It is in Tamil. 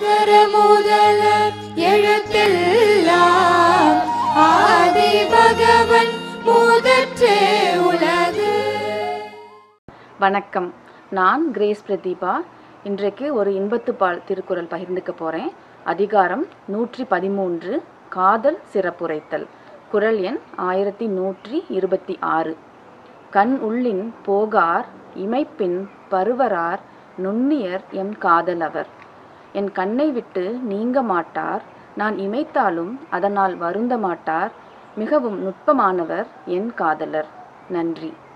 அகர முதல எழுத்தெல்லாம் ஆதி பகவன் முதற்றே உலகு வணக்கம் நான் கிரேஸ் பிரதீபா இன்றைக்கு ஒரு இன்பத்துப்பால் திருக்குறள் பகிர்ந்துக்க போகிறேன் அதிகாரம் நூற்றி பதிமூன்று காதல் சிறப்புரைத்தல் குறள் எண் ஆயிரத்தி நூற்றி இருபத்தி ஆறு கண் உள்ளின் போகார் இமைப்பின் பருவரார் நுண்ணியர் எம் காதலவர் என் கண்ணை விட்டு நீங்க மாட்டார் நான் இமைத்தாலும் அதனால் வருந்த மாட்டார் மிகவும் நுட்பமானவர் என் காதலர் நன்றி